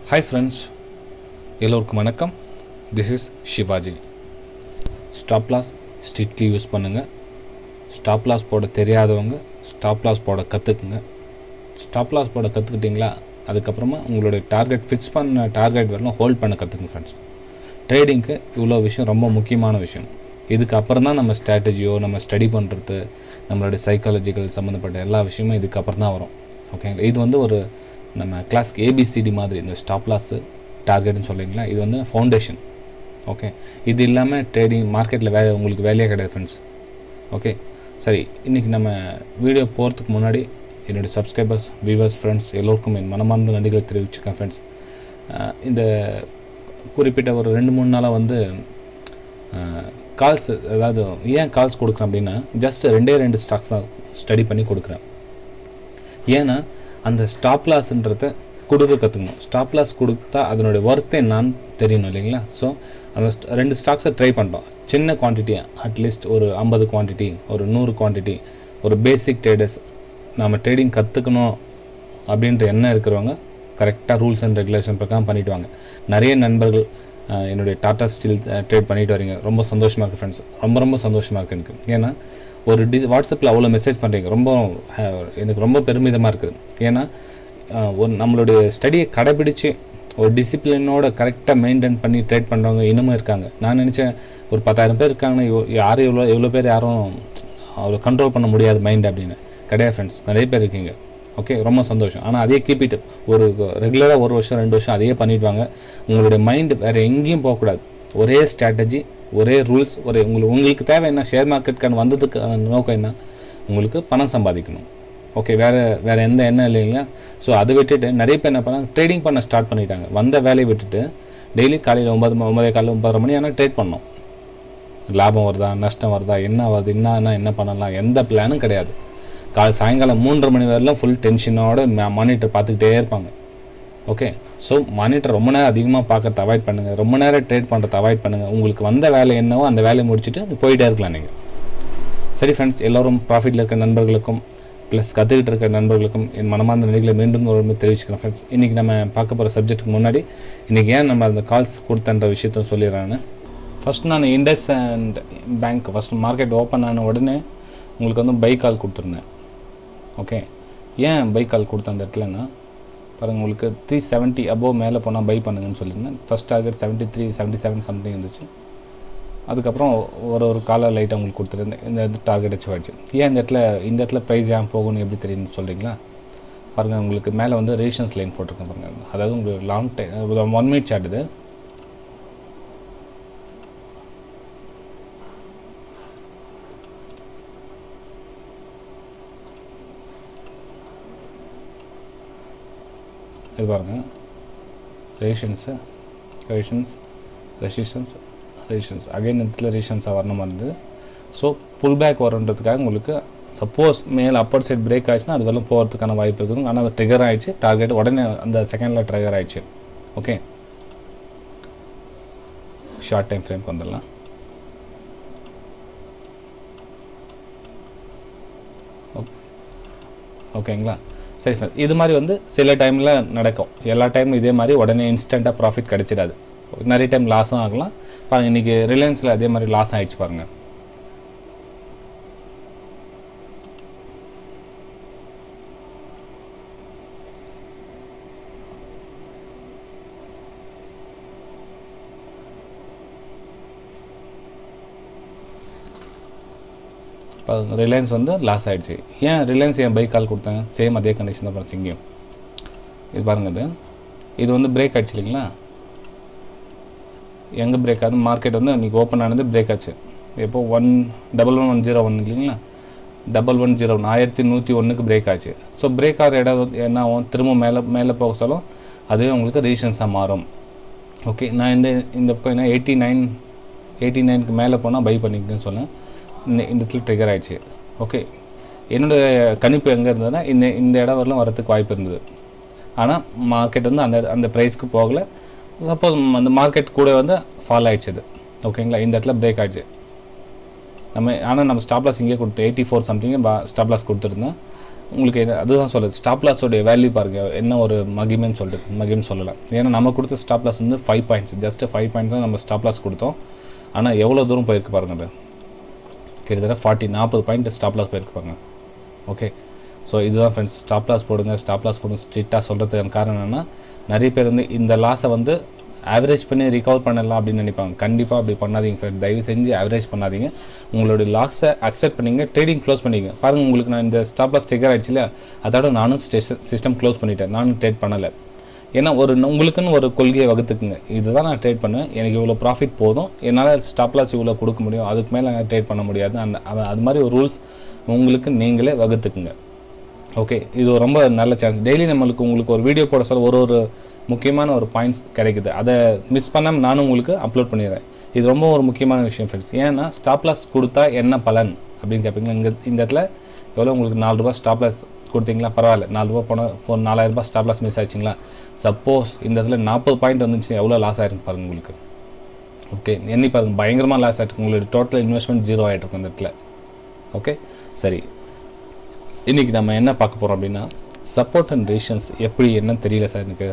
Hi friends எல்லோருக்கும் வணக்கம் this is Sivaji stop loss strictly use பண்ணுங்கள் ஸ்டாப் லாஸ் போட தெரியாதவங்க ஸ்டாப் லாஸ் போட கற்றுக்குங்க ஸ்டாப் லாஸ் போட கற்றுக்கிட்டிங்களா அதுக்கப்புறமா உங்களுடைய டார்கெட் ஃபிக்ஸ் பண்ண டார்கெட் வரலாம் ஹோல்ட் பண்ண கற்றுக்குங்க ஃப்ரெண்ட்ஸ் ட்ரேடிங்க்கு இவ்வளோ விஷயம் ரொம்ப முக்கியமான விஷயம் இதுக்கு அப்புறம் தான் நம்ம ஸ்ட்ராட்டஜியோ நம்ம ஸ்டடி பண்ணுறது நம்மளுடைய சைக்காலஜிக்கல் சம்மந்தப்பட்ட எல்லா விஷயமும் இதுக்கு அப்புறம் தான் வரும் ஓகேங்களா இது வந்து ஒரு நம்ம கிளாஸ்க்கு ஏபிசிடி மாதிரி இந்த ஸ்டாப் லாஸு டார்கெட்னு சொல்லிங்களா இது வந்து ஃபவுண்டேஷன் ஓகே இது இல்லாமல் ட்ரேடிங் மார்க்கெட்டில் வே உங்களுக்கு வேலையே கிடையாது ஃப்ரெண்ட்ஸ் ஓகே சரி இன்றைக்கி நம்ம வீடியோ போகிறதுக்கு முன்னாடி என்னுடைய சப்ஸ்கிரைபர்ஸ் வியூவர்ஸ் ஃப்ரெண்ட்ஸ் எல்லோருக்கும் என் மனமார்ந்த நன்றிகளை தெரிவிச்சுக்கேன் ஃப்ரெண்ட்ஸ் இந்த குறிப்பிட்ட ஒரு ரெண்டு மூணு நாளாக வந்து கால்ஸ் அதாவது ஏன் கால்ஸ் கொடுக்குறேன் அப்படின்னா ஜஸ்ட் ரெண்டே ரெண்டு ஸ்டாக்ஸ் தான் ஸ்டடி பண்ணி கொடுக்குறேன் ஏன்னா அந்த ஸ்டாப் லாஸ்ன்றத கொடுக்க கற்றுக்கணும் ஸ்டாப் லாஸ் கொடுத்தா அதனுடைய ஒர்த் என்னான்னு தெரியணும் இல்லைங்களா ஸோ அந்த st- ரெண்டு ஸ்டாக்ஸை ட்ரை பண்ணிட்டோம் சின்ன குவான்டிட்டி அட்லீஸ்ட் ஒரு ஐம்பது குவான்டிட்டி ஒரு நூறு குவான்டிட்டி ஒரு பேசிக் ட்ரேடர்ஸ் நம்ம ட்ரேடிங் கற்றுக்கணும் அப்படின்ற எண்ணம் இருக்கிறவங்க கரெக்டாக ரூல்ஸ் அண்ட் ரெகுலேஷன் பிரகாரம் பண்ணிட்டு வாங்க நிறைய நண்பர்கள் அஹ், என்னுடைய டாடா ஸ்டீல் ட்ரேட் பண்ணிட்டு வரீங்க ரொம்ப சந்தோஷமாக இருக்குது ஃப்ரெண்ட்ஸ் ரொம்ப ரொம்ப சந்தோஷமாக இருக்குது எனக்கு ஏன்னா ஒரு டி வாட்ஸ்அப்பில் அவ்வளோ மெசேஜ் பண்ணுறீங்க ரொம்ப அஹ், எனக்கு ரொம்ப பெருமிதமாக இருக்குது ஏன்னா அஹ், ஒரு நம்மளுடைய ஸ்டடியை கடைபிடிச்சு ஒரு டிசிப்ளினோட கரெக்டாக மெயின்டைன் பண்ணி ட்ரேட் பண்ணுறவங்க இன்னமும் இருக்காங்க நான் நினச்சேன் ஒரு பத்தாயிரம் பேர் இருக்காங்கன்னா இவ்வளோ- யாரும் எவ்வளோ எவ்வளோ பேர் யாரும் அவ்வளோ கண்ட்ரோல் பண்ண முடியாது மைண்ட் அப்படின்னு கிடையாது ஃப்ரெண்ட்ஸ் நிறைய பேர் இருக்கீங்க ஓகே ரொம்ப சந்தோஷம் ஆனால் அதே கீப் இட் ஒரு ரெகுலராக ஒரு வருஷம் ரெண்டு வருஷம் அதையே பண்ணிடுவாங்க உங்களுடைய மைண்டு வேறு எங்கேயும் போகக்கூடாது ஒரே ஸ்ட்ராட்டஜி ஒரே ரூல்ஸ் ஒரே உங்களுக்கு உங்களுக்கு தேவை என்ன ஷேர் மார்க்கெட்டுக்கான வந்ததுக்கான நோக்கம் என்ன உங்களுக்கு பணம் சம்பாதிக்கணும் ஓகே வேறு வேறு எந்த எண்ணம் இல்லைங்களா ஸோ அதை விட்டுட்டு நிறைய பேர் என்ன பண்ணாங்க ட்ரேடிங் பண்ண ஸ்டார்ட் பண்ணிட்டாங்க வந்த வேலையை விட்டுட்டு டெய்லி காலையில் ஒன்பது ம- ஒன்பதே காலையில் ஒன்பதரை மணி ஆனால் ட்ரேட் பண்ணோம் லாபம் வருதா நஷ்டம் வருதா என்ன வருது என்னன்னா என்ன பண்ணலாம் எந்த பிளானும் கிடையாது காலை சாயங்காலம் மூன்றரை மணி வரையிலும் ஃபுல் டென்ஷனோட மானிட்டர் பார்த்துக்கிட்டே இருப்பாங்க ஓகே ஸோ மானிட்டர் ரொம்ப நேரம் அதிகமாக பார்க்கறத அவாய்ட் பண்ணுங்கள் ரொம்ப நேரம் ட்ரேட் பண்ணுறத அவாய்ட் பண்ணுங்கள் உங்களுக்கு வந்த வேலை என்னவோ அந்த வேலையை முடிச்சுட்டு போயிட்டே இருக்கலாம் நீங்கள் சரி ஃப்ரெண்ட்ஸ் எல்லோரும் ப்ராஃபிட்டில் இருக்க நண்பர்களுக்கும் ப்ளஸ் கற்றுக்கிட்டு இருக்க நண்பர்களுக்கும் என் மனமார்ந்த நிலைகளை மீண்டும் ஒரு முறை தெரிவிச்சுக்கிறேன் ஃப்ரெண்ட்ஸ் இன்றைக்கி நம்ம பார்க்க போகிற சப்ஜெக்ட்டுக்கு முன்னாடி இன்றைக்கி ஏன் நம்ம அந்த கால்ஸ் கொடுத்தன்ற விஷயத்த சொல்லிடுறேன்னு ஃபர்ஸ்ட் நான் IndusInd bank first market open ஆன உடனே உங்களுக்கு வந்து பை கால் கொடுத்துருந்தேன் ஓகே ஏன் பை கால் கொடுத்த அந்த இடத்துலன்னா பாருங்கள் உங்களுக்கு த்ரீ செவன்ட்டி அபோவ் மேலே போனால் பை பண்ணுங்கன்னு சொல்லியிருந்தேன் first target seventy three seventy seven something இருந்துச்சு அதுக்கப்புறம் ஒரு ஒரு காலை லைட்டாக உங்களுக்கு கொடுத்துருந்தேன் இந்த இது டார்கெட் அச்சீவ் ஆயிடுச்சு ஏன் இந்த இடத்துல இந்த இடத்துல ப்ரைஸ் ஏன் போகணும்னு எப்படி தெரியும்னு சொல்கிறீங்களா பாருங்கள் உங்களுக்கு மேலே வந்து ரேஷன்ஸ் லைன் போட்டிருக்கேன் பாருங்கள் அதாவது உங்களுக்கு long time one minute chart இது இது பாருங்கள் resistance resistance resistance resistance again இடத்துல ரேஷன்ஸாக வரணும் இருந்தது ஸோ புல் பேக் வரன்றதுக்காக உங்களுக்கு சப்போஸ் மேலே அப்பர் சைட் பிரேக் ஆயிடுச்சுன்னா அது வரலாம் போகிறதுக்கான வாய்ப்பு இருக்குது ஆனால் ட்ரிகர் ஆயிடுச்சு டார்கெட் உடனே அந்த செகண்டில் ட்ரிகர் ஆயிடுச்சு ஓகே ஷார்ட் டைம் ஃப்ரேம்க்கு வந்துடலாம் ஓகேங்களா சரி ஃப்ரெண்ட் இது மாதிரி வந்து சில டைமில் நடக்கும் எல்லா டைமும் இதே மாதிரி உடனே இன்ஸ்டண்ட்டாக ப்ராஃபிட் கிடைச்சிடாது நிறைய டைம் லாஸும் ஆகலாம் பாருங்கள் இன்றைக்கி ரிலையன்ஸில் அதே மாதிரி லாஸ் ஆயிடுச்சு பாருங்கள் இப்போ ரிலையன்ஸ் வந்து லாஸ் ஆயிடுச்சு ஏன் ரிலையன்ஸ் ஏன் பைக் கால் கொடுத்தேன் சேம் அதே கண்டிஷன் தான் பாருங்க இங்கேயும் இது பாருங்க இது இது வந்து பிரேக் ஆயிடுச்சு இல்லைங்களா எங்கே பிரேக் ஆகுது மார்க்கெட் வந்து இன்றைக்கி ஓப்பன் ஆனது பிரேக் ஆச்சு எப்போ one double one one zero one இல்லைங்களா டபுள் ஒன் ஜீரோ ஒன் ஆயிரத்தி நூற்றி ஒன்றுக்கு பிரேக் ஆச்சு ஸோ பிரேக் ஆகிற இடம் வந்து என்ன ஆகும் திரும்ப மேலே மேலே போக சொல்லும் அதுவே உங்களுக்கு ரீசன்ஸாக மாறும் ஓகே நான் இந்த இந்த பக்கம் என்ன எயிட்டி நைன் எயிட்டி நைனுக்கு மேலே போனால் பை பண்ணிக்கன்னு சொன்னேன் இந்த இந்த இடத்துல ட்ரிகர் ஆயிடுச்சு ஓகே என்னுடைய கணிப்பு எங்கே இருந்ததுன்னா இந்த இந்த இடம் வரலாம் வரத்துக்கு வாய்ப்பு இருந்தது ஆனால் மார்க்கெட் வந்து அந்த அந்த ப்ரைஸ்க்கு போகலை சப்போஸ் அந்த மார்க்கெட் கூட வந்து ஃபால் ஆயிடுச்சு அது ஓகேங்களா இந்த இடத்துல பிரேக் ஆயிடுச்சு நம்ம ஆனால் நம்ம ஸ்டாப் லாஸ் இங்கே கொடுத்து eighty four something stop loss கொடுத்துருந்தேன் உங்களுக்கு என்ன- அதுதான் சொல்லுது ஸ்டாப் லாஸோடைய வேல்யூ பாருங்கள் என்ன ஒரு மகிமைன்னு சொல்லிட்டு மகிமைன்னு சொல்லலாம் ஏன்னா நம்ம கொடுத்த ஸ்டாப் லாஸ் வந்து five points just five points தான் நம்ம ஸ்டாப் லாஸ் கொடுத்தோம் ஆனால் எவ்வளோ தூரம் போயிருக்கு பாருங்க அது கிட்டத்தட்ட ஃபார்ட்டி நாற்பது பாயிண்ட் ஸ்டாப் லாஸ் போயிருக்கு பாருங்க ஓகே ஸோ இதுதான் ஃப்ரெண்ட்ஸ் ஸ்டாப் லாஸ் போடுங்க ஸ்டாப் லாஸ் போடுங்க ஸ்ட்ரிக்டாக சொல்கிறதுக்கான காரணம் என்னென்னா நிறைய பேர் வந்து இந்த லாஸை வந்து ஆவரேஜ் பண்ணி ரிகவர் பண்ணலாம் அப்படின்னு நினைப்பாங்க கண்டிப்பாக அப்படி பண்ணாதீங்க ஃப்ரெண்ட் தயவு செஞ்சு ஆவரேஜ் பண்ணாதீங்க உங்களுடைய லாஸை அக்செப்ட் பண்ணிங்க ட்ரேடிங் க்ளோஸ் பண்ணிங்க பாருங்கள் உங்களுக்கு நான் இந்த ஸ்டாப் லாஸ் டெக்கர் ஆயிடுச்சு இல்லையா அதோட நானும் சிஸ்டம் க்ளோஸ் பண்ணிட்டேன் நானும் ட்ரேட் பண்ணலை ஏன்னா ஒரு உங்களுக்குன்னு ஒரு கொள்கையை வகுத்துக்குங்க இதுதான் நான் ட்ரேட் பண்ணுவேன் எனக்கு இவ்வளோ ப்ராஃபிட் போதும் என்னால் ஸ்டாப் லாஸ் இவ்வளோ கொடுக்க முடியும் அதுக்கு மேலே நான் ட்ரேட் பண்ண முடியாது அந்த அவ- அது மாதிரி ஒரு ரூல்ஸ் உங்களுக்கு நீங்களே வகுத்துக்குங்க ஓகே இது ஒரு ரொம்ப நல்ல சான்ஸ் டெய்லி நம்மளுக்கு உங்களுக்கு ஒரு வீடியோ போட சொல்ல ஒரு ஒரு முக்கியமான ஒரு பாயிண்ட்ஸ் கிடைக்குது அதை மிஸ் பண்ணாமல் நானும் உங்களுக்கு அப்லோட் பண்ணிடுறேன் இது ரொம்ப ஒரு முக்கியமான விஷயம் ஃப்ரெண்ட்ஸ் ஏன்னா ஸ்டாப் லாஸ் கொடுத்தா என்ன பலன் அப்படின்னு கேட்பீங்க இங்கே இந்த இடத்துல எவ்வளோ உங்களுக்கு நாலு ரூபா ஸ்டாப் லாஸ் கொடுத்தீங்களா பரவாயில்ல நாலு ரூபா போனால் ஃபோர் நாலாயிரம் ரூபாய் ஸ்டாப் லாஸ் மிஸ் ஆச்சுங்களா சப்போஸ் இந்த இடத்துல நாற்பது பாயிண்ட் வந்துச்சு எவ்வளோ லாஸ் ஆயிருக்கு பாருங்க உங்களுக்கு ஓகே எண்ணி பாருங்க பயங்கரமாக லாஸ் ஆகிட்டு உங்களுடைய டோட்டல் இன்வெஸ்ட்மெண்ட் ஜீரோ ஆகிட்டு இருக்கும் இந்த இடத்துல ஓகே சரி இன்றைக்கி நம்ம என்ன பார்க்க போகிறோம் அப்படின்னா சப்போர்ட் அண்ட் ரேஷன்ஸ் எப்படி என்னன்னு தெரியல சார் எனக்கு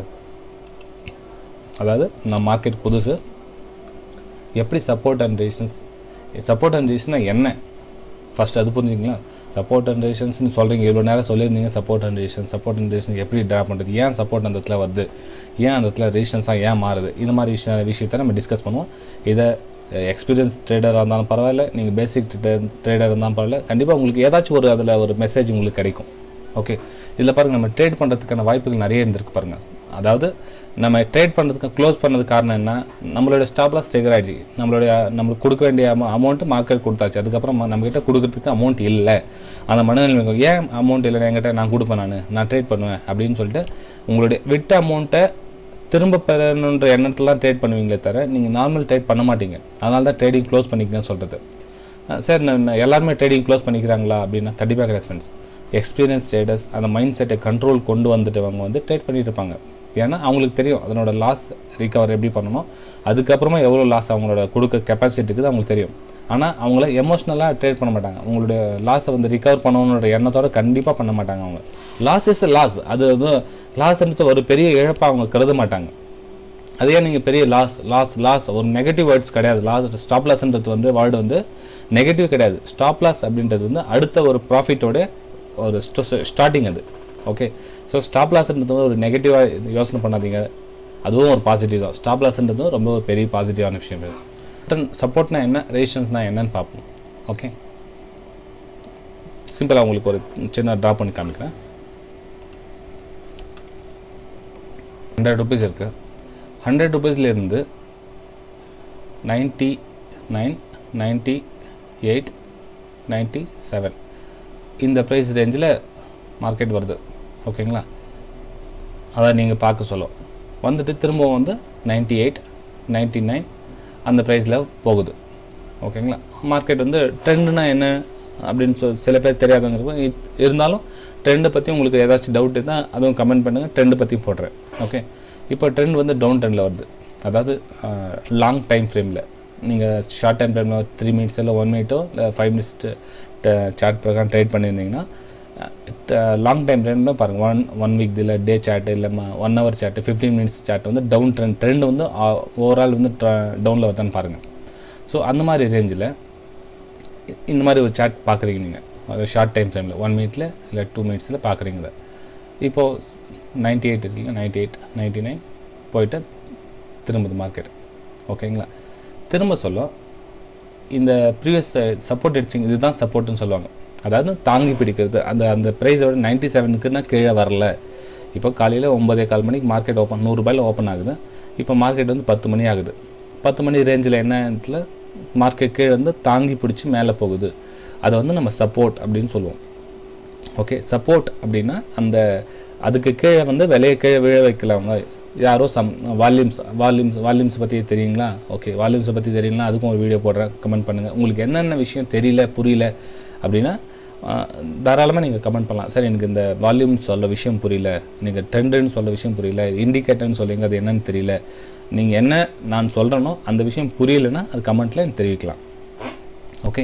அதாவது நான் மார்க்கெட் புதுசு எப்படி support and resistance support and ரேஷன்னா என்ன ஃபர்ஸ்ட் அது புரிஞ்சுங்களா சப்போர்ட் அண்ட் ரேஷன்ஸ்னு சொல்கிறீங்க இவ்வளோ நேரம் சொல்லியிருந்தீங்க support and resistance support and resistance எப்படி ட்ரா பண்ணுறது ஏன் சப்போர்ட் அந்த இடத்துல வருது ஏன் அந்த இடத்துல ரேஷன்ஸாக ஏன் மாறுது இந்த மாதிரி விஷய விஷயத்தை நம்ம டிஸ்கஸ் பண்ணுவோம் இதை எக்ஸ்பீரியன்ஸ் ட்ரேடராக இருந்தாலும் பரவாயில்ல நீங்கள் பேசிக் ட்ரேடர் இருந்தாலும் பரவாயில்ல கண்டிப்பாக உங்களுக்கு ஏதாச்சும் ஒரு அதில் ஒரு மெசேஜ் உங்களுக்கு கிடைக்கும் ஓகே இதில் பாருங்கள் நம்ம ட்ரேட் பண்ணுறதுக்கான வாய்ப்புகள் நிறைய இருந்திருக்கு பாருங்கள் அதாவது நம்ம ட்ரேட் பண்ணுறதுக்கு க்ளோஸ் பண்ணதுக்கு காரணம் என்ன நம்மளோட ஸ்டாப் லாஸ் டெகர் ஆயிடுச்சு நம்மளுடைய நம்மளுக்கு கொடுக்க வேண்டிய அமௌ அமௌண்ட்டு மார்க்கெட் கொடுத்தாச்சு அதுக்கப்புறம் ம- நம்மக்கிட்ட கொடுக்கறதுக்கு அமௌண்ட் இல்லை அந்த மனநிலைமை ஏன் அமௌண்ட் இல்லை என்கிட்ட நான் கொடுப்பேன் நான் நான் ட்ரேட் பண்ணுவேன் அப்படின்னு சொல்லிட்டு உங்களுடைய விட்ட அமௌண்ட்டை திரும்ப பெறணுன்ற எண்ணத்துலாம் ட்ரேட் பண்ணுவீங்களே தவிர நீங்கள் நார்மல் ட்ரேட் பண்ண மாட்டீங்க அதனால தான் ட்ரேடிங் க்ளோஸ் பண்ணிக்கங்கன்னு சொல்கிறது சார் நான் நான் எல்லாருமே ட்ரேடிங் க்ளோஸ் பண்ணிக்கிறாங்களா அப்படின்னா கண்டிப்பாக கிடையாது ஃப்ரெண்ட்ஸ் எக்ஸ்பீரியன்ஸ் ட்ரேடர்ஸ் அந்த மைண்ட் செட்டை கண்ட்ரோல் கொண்டு வந்துட்டு அவங்க வந்து ட்ரேட் பண்ணிட்டு இருப்பாங்க ஏன்னா அவங்களுக்கு தெரியும் அதனோட லாஸ் ரிகவர் எப்படி பண்ணணும் அதுக்கப்புறமா எவ்வளோ லாஸ் அவங்களோட கொடுக்க கெப்பாசிட்டி இருக்குது அவங்களுக்கு தெரியும் ஆனால் அவங்கள எமோஷ்னலாக ட்ரேட் பண்ண மாட்டாங்க அவங்களுடைய லாஸை வந்து ரிகவர் பண்ணணுன்ற எண்ணத்தோட கண்டிப்பாக பண்ண மாட்டாங்க அவங்க லாஸ் இஸ் லாஸ் அது வந்து லாஸ்ன்றது ஒரு பெரிய இழப்பாக அவங்க கருத மாட்டாங்க அதே நீங்கள் பெரிய லாஸ் லாஸ் லாஸ் ஒரு நெகட்டிவ் வேர்ட்ஸ் கிடையாது லாஸ் ஸ்டாப் லாஸ்ன்றது வந்து வேர்டு வந்து நெகட்டிவ் கிடையாது ஸ்டாப் லாஸ் அப்படின்றது வந்து அடுத்த ஒரு ப்ராஃபிட்டோட ஒரு ஸ்டார்டிங் அது ஓகே ஸோ ஸ்டாப் லாஸ்ன்றது வந்து ஒரு நெகட்டிவாக யோசனை பண்ணாதீங்க அதுவும் ஒரு பாசிட்டிவ் தான் ஸ்டாப் லாஸ்ன்றதும் ரொம்ப ஒரு பெரிய பாசிட்டிவான விஷயம் சப்போர்ட்னா என்ன ரேஷன்ஸ்னா என்னன்னு பார்ப்போம் ஓகே சிம்பிளாக உங்களுக்கு ஒரு சின்ன ட்ரா பண்ணி காமிக்கிறேன் ஹண்ட்ரட் ருபீஸ் இருக்குது ஹண்ட்ரட் ருபீஸ்லேருந்து ninety nine ninety eight ninety seven இந்த ப்ரைஸ் ரேஞ்சில் மார்க்கெட் வருது ஓகேங்களா அதை நீங்கள் பார்க்க சொல்லும் வந்துட்டு திரும்பவும் வந்து நைன்ட்டி எயிட் நைன்ட்டி நைன் அந்த ப்ரைஸில் போகுது ஓகேங்களா மார்க்கெட் வந்து ட்ரெண்டுனா என்ன அப்படின்னு சொல் சில பேர் தெரியாதவங்க இருக்கும் இத்- இருந்தாலும் ட்ரெண்டை பற்றி உங்களுக்கு ஏதாச்சும் டவுட் இருந்தால் அதுவும் கமெண்ட் பண்ணுங்கள் ட்ரெண்டை பற்றியும் போடுறேன் ஓகே இப்போ ட்ரெண்ட் வந்து டவுன் ட்ரெண்டில் வருது அதாவது லாங் டைம் ஃப்ரேமில் நீங்கள் ஷார்ட் டைம் ஃப்ரேமில் த்ரீ மினிட்ஸ் இல்லை ஒன் மினிட்டோ இல்லை ஃபைவ் மினிட்ஸ் சார்ட் பிரகாரம் ட்ரேட் பண்ணியிருந்தீங்கன்னா லாங் டைம் ட்ரெண்டில் பாருங்கள் ஒன் ஒன் வீக் இல்லை டே சார்ட் இல்லை one hour chart fifteen minutes chart வந்து டவுன் ட்ரெண்ட் ட்ரெண்ட் வந்து ஓவரால் வந்து டவுனில் வருதான்னு பாருங்கள் ஸோ அந்த மாதிரி ரேஞ்சில் இந்த மாதிரி ஒரு சார்ட் பார்க்குறீங்க நீங்கள் ஷார்ட் டைம் ஃப்ரேமில் ஒன் மினிட்ல இல்லை டூ மினிட்ஸில் பார்க்குறீங்க இதை இப்போது நைன்ட்டி எயிட் இருக்குல்ல நைன்ட்டி எயிட் நைன்ட்டி நைன் போயிட்டு திரும்புது மார்க்கெட் ஓகேங்களா திரும்ப சொல்ல இந்த ப்ரீவியஸ் சப்போர்ட் அடிச்சிங்க இதுதான் சப்போர்ட்னு சொல்லுவாங்க அதாவது தாங்கி பிடிக்கிறது அந்த அந்த ப்ரைஸோட நைன்ட்டி செவனுக்குன்னா கீழே வரல இப்போ காலையில் ஒம்பதே கால் மணிக்கு மார்க்கெட் ஓப்பன் நூறுரூபாயில் ஓப்பன் ஆகுது இப்போ மார்க்கெட் வந்து பத்து மணி ஆகுது பத்து மணி ரேஞ்சில் என்ன இடத்துல மார்க்கெட் கீழே வந்து தாங்கி பிடிச்சி மேலே போகுது அதை வந்து நம்ம சப்போர்ட் அப்படின்னு சொல்லுவோம் ஓகே சப்போர்ட் அப்படின்னா அந்த அதுக்கு கீழே வந்து விலையை கீழே விழ வைக்கலவங்க யாரோ சம் வால்யூம்ஸ் வால்யூம்ஸ் வால்யூம்ஸ் பற்றி தெரியுங்களா ஓகே வால்யூம்ஸை பற்றி தெரியுங்களா அதுக்கும் ஒரு வீடியோ போடுறேன் கமெண்ட் பண்ணுங்கள் உங்களுக்கு என்னென்ன விஷயம் தெரியல புரியல அப்படின்னா தாராளமாக நீங்கள் கமெண்ட் பண்ணலாம் சார் எனக்கு இந்த வால்யூம் சொல்ல விஷயம் புரியல நீங்கள் ட்ரெண்டுன்னு சொல்ல விஷயம் புரியல இண்டிகேட்டர்னு சொல்லுங்க அது என்னன்னு தெரியல நீங்கள் என்ன நான் சொல்கிறேனோ அந்த விஷயம் புரியலைன்னா அது கமெண்ட்டில் எனக்கு தெரிவிக்கலாம் ஓகே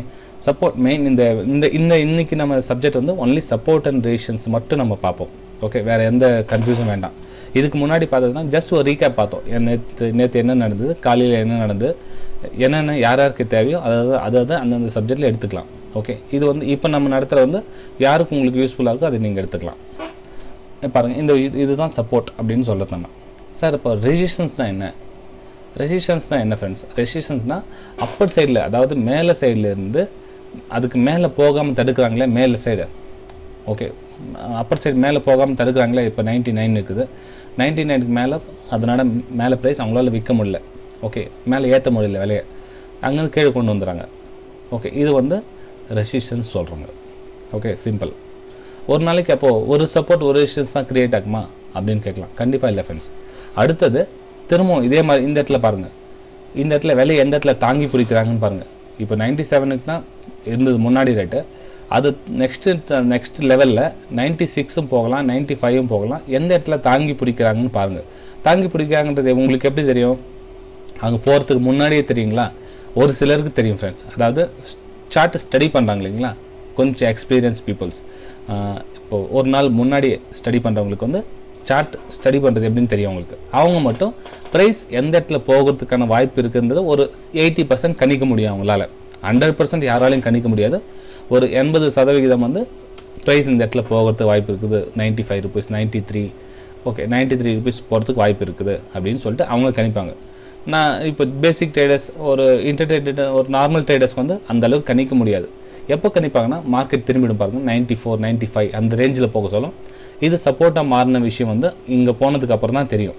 சப்போர்ட் மெயின் இந்த இந்த இந்த இன்னைக்கு நம்ம சப்ஜெக்ட் வந்து ஒன்லி சப்போர்ட் அண்ட் ரேஷன்ஸ் மட்டும் நம்ம பார்ப்போம் ஓகே வேறு எந்த கன்ஃபியூஷன் வேண்டாம் இதுக்கு முன்னாடி பார்த்ததுன்னா ஜஸ்ட் ஒரு ரீகேப் பார்த்தோம் நேற்று நேற்று என்ன நடந்தது காலையில் என்ன நடந்தது என்னென்ன யார் யாருக்கு தேவையோ அதாவது அதாவது அந்தந்த சப்ஜெக்டில் எடுத்துக்கலாம் ஓகே இது வந்து இப்போ நம்ம நடத்துகிற வந்து யாருக்கு உங்களுக்கு யூஸ்ஃபுல்லாக இருக்கோ அதை நீங்கள் எடுத்துக்கலாம் பாருங்கள் இந்த இது இதுதான் சப்போர்ட் அப்படின்னு சொல்கிறது நம்ம சார் இப்போ ரெசிஸ்டன்ஸ்னால் என்ன ரெசிஸ்டன்ஸ்னால் என்ன ஃப்ரெண்ட்ஸ் ரெசிஸ்டன்ஸ்னால் அப்பர் சைடில் அதாவது மேலே சைடில் இருந்து அதுக்கு மேலே போகாமல் தடுக்கிறாங்களே மேலே சைடு ஓகே அப்பர் சைடு மேலே போகாமல் தடுக்கிறாங்களே இப்போ நைன்ட்டி நைன் இருக்குது நைன்ட்டி நைனுக்கு மேலே அதனால் மேலே ப்ரைஸ் அவங்களால விற்க முடியல ஓகே மேலே ஏற்ற முடியல விலையை அங்கேருந்து கீழே கொண்டு வந்துடுறாங்க ஓகே இது வந்து ரெசிஸ்டன்ஸ் சொல்கிறாங்க ஓகே சிம்பிள் ஒரு நாளைக்கு அப்போது ஒரு சப்போர்ட் ஒரு ரெசிஸ்டன்ஸ் தான் க்ரியேட் ஆகுமா அப்படின்னு கேட்கலாம் கண்டிப்பாக இல்லை ஃப்ரெண்ட்ஸ் அடுத்தது திரும்பவும் இதே மாதிரி இந்த இடத்துல பாருங்கள் இந்த இடத்துல விலையை எந்த இடத்துல தாங்கி பிடிக்கிறாங்கன்னு பாருங்கள் இப்போ நைன்ட்டி செவனுக்குனா இருந்தது முன்னாடி ரேட்டு அது நெக்ஸ்ட்டு நெக்ஸ்ட் லெவலில் நைன்ட்டி சிக்ஸும் போகலாம் நைன்ட்டி ஃபைவும் போகலாம் எந்த இடத்துல தாங்கி பிடிக்கிறாங்கன்னு பாருங்கள் தாங்கி பிடிக்கிறாங்கன்றது உங்களுக்கு எப்படி தெரியும் அங்கே போகிறதுக்கு முன்னாடியே தெரியுங்களா ஒரு சிலருக்கு தெரியும் ஃப்ரெண்ட்ஸ் அதாவது சார்ட் ஸ்டடி பண்ணுறாங்க இல்லைங்களா கொஞ்சம் எக்ஸ்பீரியன்ஸ் பீப்புள்ஸ் இப்போது ஒரு நாள் முன்னாடி ஸ்டடி பண்ணுறவங்களுக்கு வந்து சார்ட் ஸ்டடி பண்ணுறது எப்படின்னு தெரியும் அவங்களுக்கு அவங்க மட்டும் ப்ரைஸ் எந்த இடத்துல போகிறதுக்கான வாய்ப்பு இருக்குன்றது ஒரு எயிட்டி பர்சன்ட் கணிக்க முடியும் அவங்களால ஹண்ட்ரட் பர்சன்ட் யாராலையும் கணிக்க முடியாது ஒரு எண்பது சதவிகிதம் வந்து ப்ரைஸ் இந்த இடத்துல போகிறதுக்கு வாய்ப்பு இருக்குது ninety five rupees ninety three okay ninety three rupees போகிறதுக்கு வாய்ப்பு இருக்குது அப்படின்னு சொல்லிட்டு அவங்க கணிப்பாங்க நான் இப்போ பேசிக் ட்ரேடர்ஸ் ஒரு இன்டர்டேட் ஒரு நார்மல் ட்ரேடர்ஸ்க்கு வந்து அந்த அளவுக்கு கணிக்க முடியாது எப்போ கணிப்பாங்கன்னா மார்க்கெட் திரும்பிடும் பாருங்க நைன்ட்டி ஃபோர் நைன்ட்டி ஃபைவ் அந்த ரேஞ்சில் போக சொல்லும் இது சப்போர்ட்டாக மாறின விஷயம் வந்து இங்கே போனதுக்கு அப்புறம் தான் தெரியும்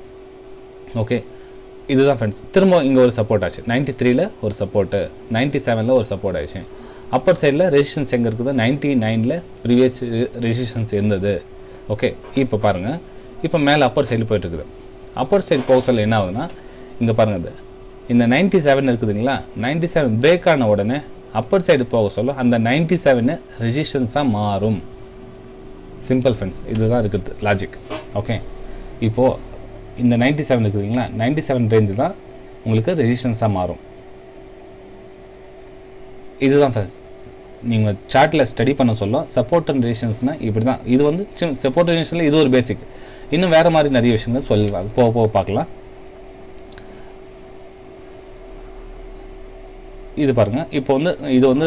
ஓகே இதுதான் ஃப்ரெண்ட்ஸ் திரும்ப இங்கே ஒரு சப்போர்ட் ஆச்சு நைன்ட்டி த்ரீல ஒரு சப்போர்ட்டு நைன்ட்டி செவனில் ஒரு சப்போர்ட் ஆச்சு அப்பர் சைடில் ரெசிஸ்டன்ஸ் எங்கே இருக்குது நைன்ட்டி நைனில் ப்ரீவியஸ் ரெசிஸ்டன்ஸ் இருந்தது ஓகே இப்போ பாருங்கள் இப்போ மேலே அப்பர் சைடு போயிட்டுருக்குது அப்பர் சைடு போக சொல்ல என்ன ஆகுதுன்னா இங்கே பாருங்கள் இது இந்த நைன்ட்டி செவன் இருக்குதுங்களா நைன்ட்டி செவன் பிரேக் ஆன உடனே அப்பர் சைடு போக சொல்ல அந்த நைன்ட்டி செவனு ரெசிஸ்டன்ஸாக மாறும் சிம்பிள் ஃப்ரெண்ட்ஸ் இதுதான் இருக்குது லாஜிக் ஓகே இப்போது இந்த நைன்ட்டி செவன் இருக்குதுங்களா நைன்ட்டி செவன் ரேஞ்சு தான் உங்களுக்கு ரெசிஸ்டன்ஸாக மாறும் இதுதான் ஃப்ரெண்ட்ஸ் நீங்கள் சார்ட்டில் ஸ்டடி பண்ண சொல்ல சப்போர்ட் அண்ட் ரெசிஸ்டன்ஸ்னால் இப்படி தான் இது வந்து சின்ன சப்போர்ட் ரெசிஸ்டன்ஸில் இது ஒரு பேசிக் இன்னும் வேறு மாதிரி நிறைய விஷயங்கள் சொல்லலாம் போக போக பார்க்கலாம் இது பாருங்கள் இப்போ வந்து இது வந்து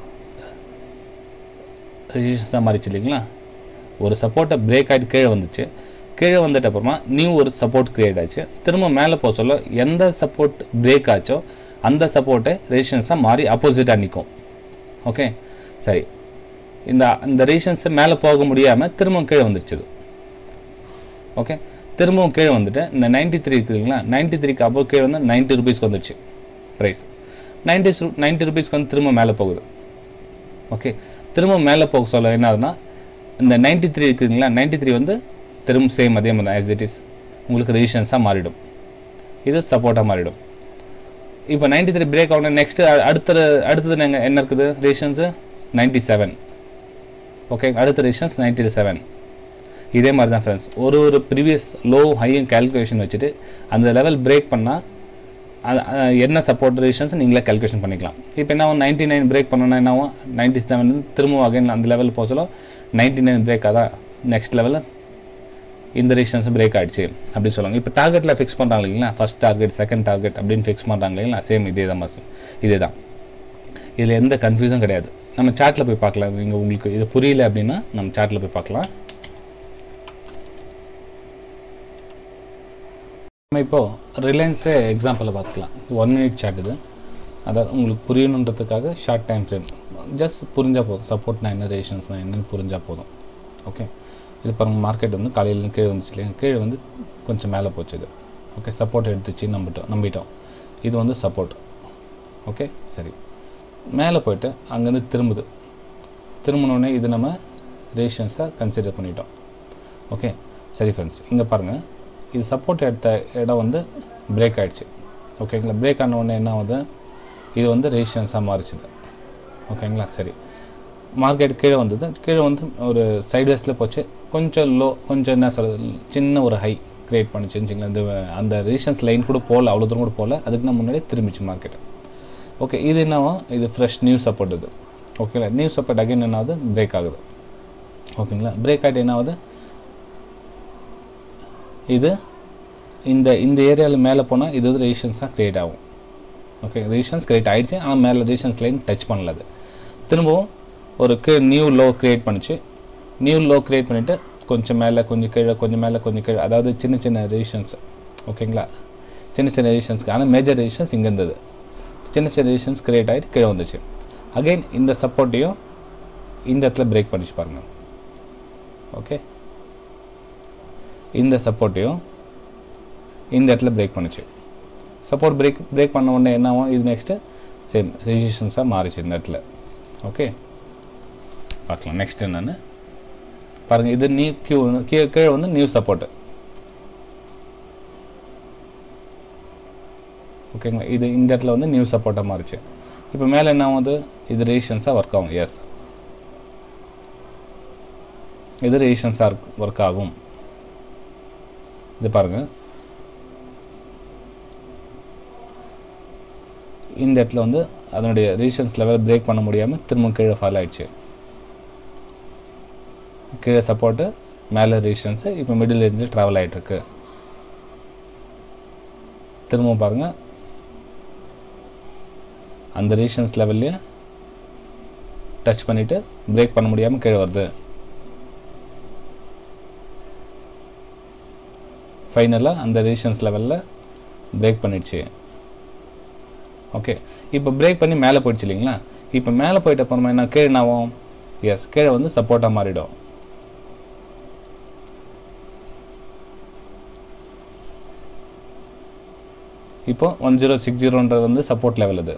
ரெசிஸ்டன்ஸாக மாறிச்சு இல்லைங்களா ஒரு சப்போர்ட்டை பிரேக் ஆகிட்டு கீழே வந்துச்சு கீழே வந்துட்ட அப்புறமா நியூ ஒரு சப்போர்ட் கிரியேட் ஆச்சு திரும்ப மேலே போக சொல்ல எந்த சப்போர்ட் பிரேக் ஆச்சோ அந்த சப்போர்ட்டை ரெசிஸ்டன்ஸாக மாறி அப்போசிட்டாக நிற்கும் ஓகே சரி இந்த இந்த ரெசிஸ்டன்ஸை மேலே போக முடியாமல் திரும்பவும் கீழே வந்துருச்சு இது ஓகே திரும்பவும் கீழே வந்துட்டு இந்த நைன்ட்டி த்ரீ இருக்குதுங்களா நைன்ட்டி த்ரீக்கு அப்போ கீழே வந்து நைன்ட்டி ருபீஸ்க்கு வந்துருச்சு ப்ரைஸ் நைன்ட்டி நைன்ட்டி ருபீஸ்க்கு வந்து திரும்ப மேலே போகுது ஓகே திரும்ப மேலே போக சொல்ல என்ன ஆகுதுன்னா இந்த நைன்ட்டி த்ரீ இருக்குதுங்களா நைன்ட்டி த்ரீ வந்து திரும்ப சேம் அதே மாதிரி தான் ஆஸ் இட் இஸ் உங்களுக்கு ரெசிஸ்டன்ஸாக மாறிடும் இது சப்போர்ட்டாக மாறிடும் இப்போ நைன்ட்டி த்ரீ பிரேக் ஆகணும் நெக்ஸ்ட்டு அடுத்த அடுத்தது நாங்கள் என்ன இருக்குது ரெசிஸ்டன்ஸு நைன்ட்டி செவன் ஓகே அடுத்த ரெசிஸ்டன்ஸ் நைன்ட்டி செவன் இதே மாதிரி தான் ஃப்ரெண்ட்ஸ் ஒரு ஒரு ப்ரீவியஸ் லோ ஹையும் கேல்குலேஷன் வச்சுட்டு அந்த லெவல் பிரேக் பண்ணால் என்ன சப்போர்ட் ரெசிஸ்டன்ஸ் நீங்களே கேல்குலேஷன் பண்ணிக்கலாம் இப்போ என்ன ஆகும் நைன்ட்டி நைன் பிரேக் பண்ணணும்னா என்ன ஆகும் நைன்ட்டி செவன் திரும்ப அகைன் அந்த லெவல் போச்சலும் நைன்ட்டி நைன் பிரேக் ஆதா நெக்ஸ்ட் லெவலில் இந்த ரெசிஸ்டன்ஸ் பிரேக் ஆகிடுச்சு அப்படின்னு சொல்லுவாங்க இப்போ டார்கெட்டில் ஃபிக்ஸ் பண்ணுறாங்க இல்லைங்களா ஃபஸ்ட் டார்கெட் செகண்ட் டார்கெட் அப்படின்னு ஃபிக்ஸ் பண்ணுறாங்க இல்லைங்களா சேம் இதே தான் மாசம் இதே தான் இதில் எந்த கன்ஃபியூஸும் கிடையாது நம்ம சாட்டில் போய் பார்க்கலாம் நீங்கள் உங்களுக்கு இது புரியல அப்படின்னா நம்ம சாட்டில் போய் பார்க்கலாம் நம்ம இப்போது ரிலையன்ஸே எக்ஸாம்பிளில் பார்த்துக்கலாம் ஒன் மினிட் சாட் இது அதாவது உங்களுக்கு புரியணுன்றதுக்காக ஷார்ட் டைம் ஃப்ரேம் ஜஸ்ட் புரிஞ்சால் போதும் சப்போர்ட்னா என்ன ரேஷன்ஸ்னால் என்னன்னு புரிஞ்சால் போதும் ஓகே இது பாருங்கள் மார்க்கெட் வந்து காலையில் கீழே வந்துச்சு இல்லையா கீழே வந்து கொஞ்சம் மேலே போச்சு இது ஓகே சப்போர்ட் எடுத்துச்சு நம்பிட்டோம் நம்பிட்டோம் இது வந்து சப்போர்ட் ஓகே சரி மேலே போயிட்டு அங்கேருந்து திரும்புது திரும்பினோடனே இது நம்ம ரேஷன்ஸாக கன்சிடர் பண்ணிட்டோம் ஓகே சரி ஃப்ரெண்ட்ஸ் இங்கே பாருங்கள் இது சப்போர்ட் எடுத்த இடம் வந்து பிரேக் ஆகிடுச்சு ஓகேங்களா பிரேக் ஆன உடனே என்ன ஆகுது இது வந்து ரேஷன்ஸாக மாறிச்சுது ஓகேங்களா சரி மார்க்கெட் கீழே வந்தது கீழே வந்து ஒரு சைட்வேஸில் போச்சு கொஞ்சம் லோ கொஞ்சம் என்ன சொல்கிறது சின்ன ஒரு ஹை க்ரியேட் பண்ணிச்சுன்னு வச்சுங்களேன் இந்த அந்த ரேஷன்ஸ் லைன் கூட போகல அவ்வளோ தூரம் கூட போகல அதுக்கு நான் முன்னாடியே திரும்பிச்சு மார்க்கெட் ஓகே இது என்னவோ இது ஃப்ரெஷ் நியூ சப்போர்ட் இது ஓகேங்களா நியூ சப்போர்ட் அகைன் என்ன ஆகுது பிரேக் ஆகுது ஓகேங்களா பிரேக் ஆகிட்டு என்ன ஆகுது இது இந்த இந்த ஏரியாவில் மேலே போனால் இது வந்து ரெசிஸ்டன்ஸாக க்ரியேட் ஆகும் ஓகே ரெசிஸ்டன்ஸ் க்ரியேட் ஆகிடுச்சு ஆனால் மேலே ரெசிஸ்டன்ஸ் லைன் டச் பண்ணல அது திரும்பவும் ஒரு நியூ லோ க்ரியேட் பண்ணுச்சு நியூ லோ க்ரியேட் பண்ணிவிட்டு கொஞ்சம் மேலே கொஞ்சம் கீழே கொஞ்சம் மேலே கொஞ்சம் கீழே அதாவது சின்ன சின்ன ரெசிஸ்டன்ஸ் ஓகேங்களா சின்ன சின்ன ரெசிஸ்டன்ஸ்க்கு ஆனால் மேஜர் ரெசிஸ்டன்ஸ் இங்கே இருந்தது சின்ன சின்ன ரெசிஸ்டன்ஸ் க்ரியேட் ஆகிட்டு கீழே வந்துச்சு அகைன் இந்த சப்போர்ட்டையும் இந்த இடத்துல பிரேக் பண்ணிச்சு பாருங்கள் ஓகே இந்த சப்போர்ட்டையும் இந்த இடத்துல பிரேக் பண்ணுச்சு சப்போர்ட் பிரேக் பிரேக் பண்ண உடனே என்ன ஆகும் இது நெக்ஸ்ட்டு சேம் ரெசிஸ்டன்ஸாக மாறிச்சு இந்த இடத்துல ஓகே பார்க்கலாம் நெக்ஸ்ட் என்னென்னு பாருங்கள் இது நியூ கியூ கீழே கீழே வந்து நியூ சப்போர்ட்டு ஓகேங்களா இது இந்த இடத்துல வந்து நியூ சப்போர்ட்டாக மாறிச்சு இப்போ மேலே என்ன ஆகுது இது ரெசிஸ்டன்ஸாக ஒர்க் ஆகும் எஸ் இது ரெசிஸ்டன்ஸாக ஒர்க் ஆகும் இது பாருங்கள் இந்த இடத்துல வந்து அதனுடைய ரெசிஸ்டன்ஸ் லெவல் பிரேக் பண்ண முடியாமல் திரும்ப கீழே ஃபால் ஆயிடுச்சு கீழே சப்போர்ட்டு மேலே ரெசிஸ்டன்ஸு இப்போ மிடில் இருந்து ட்ராவல் ஆகிட்டுருக்கு திரும்பவும் பாருங்கள் அந்த ரெசிஸ்டன்ஸ் லெவல்லையே டச் பண்ணிவிட்டு பிரேக் பண்ண முடியாமல் கீழே வருது ஃபைனலாக அந்த ரெசிஸ்டன்ஸ் லெவலில் பிரேக் பண்ணிடுச்சு ஓகே இப்போ பிரேக் பண்ணி மேலே போயிடுச்சு இல்லைங்களா இப்போ மேலே போயிட்ட அப்புறமா என்ன கீழே என்ன ஆகும் எஸ் கீழே வந்து சப்போர்ட்டாக மாறிடும் இப்போ ஒன் ஜீரோ சிக்ஸ் ஜீரோன்றது வந்து சப்போர்ட் லெவல் இது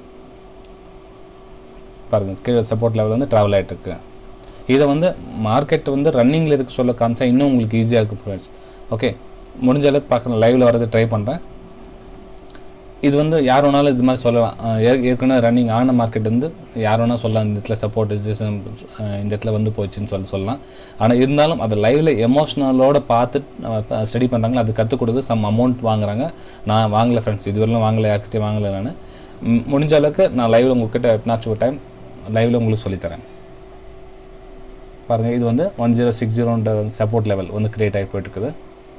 பாருங்கள் கீழே சப்போர்ட் லெவல் வந்து ட்ராவல் ஆகிட்டுருக்கு இதை வந்து மார்க்கெட் வந்து ரன்னிங்கில் இருக்க சொல்ல காமிச்சா இன்னும் உங்களுக்கு ஈஸியாக இருக்கும் ஃப்ரெண்ட்ஸ் ஓகே முடிஞ்ச அளவுக்கு பார்க்குறேன் லைவில் வரது ட்ரை பண்ணுறேன் இது வந்து யார் வேணாலும் இது மாதிரி சொல்லலாம் அஹ் ஏற்- ஏற்கனவே ரன்னிங் ஆன மார்க்கெட் வந்து யார் வேணால் சொல்லலாம் இந்த இடத்துல சப்போர்ட் இந்த இடத்துல வந்து போச்சுன்னு சொல்லி சொல்லலாம் ஆனால் இருந்தாலும் அதை லைவில் எமோஷ்னலோட பார்த்து ஸ்டடி பண்ணுறாங்களோ அது கற்றுக் கொடுத்து சம் அமௌண்ட் வாங்குறாங்க நான் வாங்கலை ஃப்ரெண்ட்ஸ் இதுவரையிலும் வாங்கலை யார்கிட்டயும் வாங்கலை நான் ம், முடிஞ்ச அளவுக்கு நான் லைவில் உங்ககிட்ட எப்பனாச்சும் ஒரு டைம் லைவில் உங்களுக்கு சொல்லித்தரேன் பாருங்கள் இது வந்து ஒன் ஜீரோ சிக்ஸ் ஜீரோன்ற சப்போர்ட் லெவல் வந்து கிரியேட் ஆகி போயிட்டுருக்குது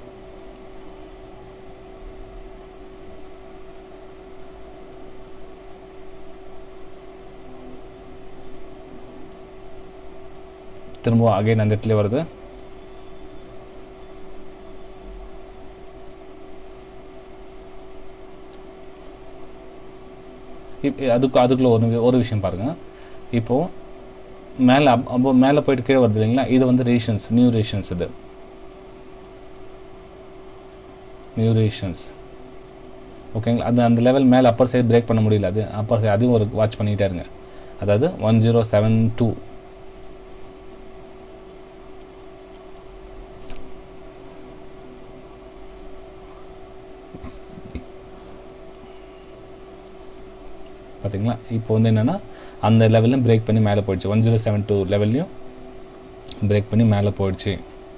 திரும்பவும் அகைன் அந்த இடத்துல வருது இப் அதுக்கு அதுக்குள்ள ஒரு வி- ஒரு விஷயம் பாருங்கள் இப்போது மேலே அப் அப்போ மேலே போயிட்டு கீழே வருது இல்லைங்களா இது வந்து ரேஷன்ஸ் நியூ ரேஷன்ஸ் இது நியூ ரேஷன்ஸ் ஓகேங்களா அது அந்த லெவல் மேலே அப்பர் சைடு பிரேக் பண்ண முடியல அது அப்பர் சைடு அதையும் ஒரு வாட்ச் பண்ணிக்கிட்டே இருங்க அதாவது ஒன் ஜீரோ செவன் டூ பார்த்தீங்களா இப்போ வந்து என்னென்னா அந்த லெவல்லையும் பிரேக் பண்ணி மேலே போயிடுச்சு ஒன் ஜீரோ செவன் டூ லெவல்லையும் பிரேக் பண்ணி மேலே போயிடுச்சு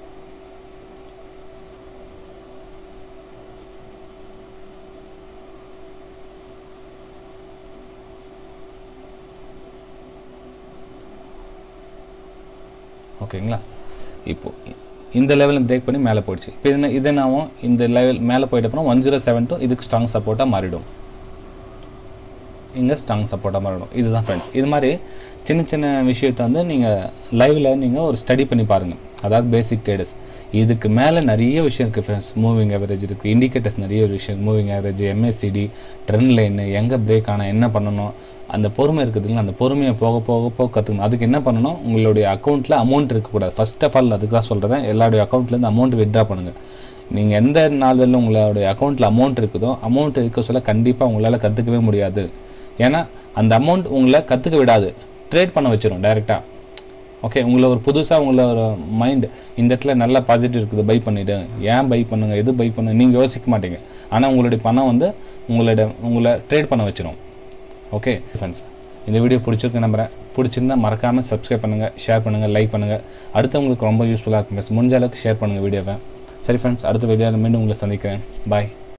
ஓகேங்களா இப்போ இந்த லெவலில் பிரேக் பண்ணி மேலே போயிடுச்சு இப்போ என்ன இது என்ன ஆகும் இந்த லெவல் மேலே போயிட்ட அப்புறம் ஒன் ஜீரோ செவன் டூ இதுக்கு ஸ்ட்ராங் சப்போர்ட்டாக மாறிடும் இங்கே ஸ்ட்ராங் சப்போர்ட்டாக மாறிடும் இதுதான் ஃப்ரெண்ட்ஸ் இது மாதிரி சின்ன சின்ன விஷயத்தை வந்து நீங்கள் லைவில் நீங்கள் ஒரு ஸ்டடி பண்ணி பாருங்கள் அதாவது பேசிக் ட்ரேடர்ஸ் இதுக்கு மேலே நிறைய விஷயம் இருக்குது ஃப்ரெண்ட்ஸ் மூவிங் ஆவரேஜ் இருக்குது இண்டிகேட்டர்ஸ் நிறைய ஒரு விஷயம் moving average MSCD trend line எங்கே பிரேக் ஆனால் என்ன பண்ணணும் அந்த பொறுமை இருக்குதுங்களா அந்த பொறுமையை போக போக போக கற்றுக்கணும் அதுக்கு என்ன பண்ணணும் உங்களுடைய அக்கௌண்ட்டில் அமௌண்ட் இருக்கக்கூடாது ஃபர்ஸ்ட் ஆஃப் ஆல் அதுக்கு தான் சொல்கிறேன் எல்லாருடைய அக்கௌண்ட்லேருந்து அமௌண்ட் வித்ட்ரா பண்ணுங்கள் நீங்கள் எந்த நாள் வரையிலும் உங்களுடைய அக்கௌண்ட்டில் அமௌண்ட் இருக்குதோ அமௌண்ட் இருக்க சொல்ல கண்டிப்பாக உங்களால் கற்றுக்கவே முடியாது ஏன்னா அந்த அமௌண்ட் உங்களை கற்றுக்க விடாது ட்ரேட் பண்ண வச்சிடும் டைரெக்டாக ஓகே உங்களை ஒரு புதுசாக உங்களை ஒரு மைண்ட் இந்த இடத்துல நல்ல பாசிட்டிவ் இருக்குது பை பண்ணிவிடு ஏன் பை பண்ணுங்க எது பை பண்ணு நீங்கள் யோசிக்க மாட்டீங்க ஆனால் உங்களுடைய பணம் வந்து உங்களோட உங்களை ட்ரேட் பண்ண வச்சிடும் ஓகே ஃப்ரெண்ட்ஸ் இந்த வீடியோ பிடிச்சிருக்கு நம்புறேன் பிடிச்சிருந்தா மறக்காமல் சப்ஸ்கிரைப் பண்ணுங்கள் ஷேர் பண்ணுங்கள் லைக் பண்ணுங்கள் அடுத்தவங்களுக்கு ரொம்ப யூஸ்ஃபுல்லாக இருக்கும் friends. முடிஞ்ச அளவுக்கு ஷேர் பண்ணுங்கள் வீடியோவை சரி ஃப்ரெண்ட்ஸ் அடுத்த வீடியோவில் மீண்டும் உங்களை சந்திக்கிறேன் பாய்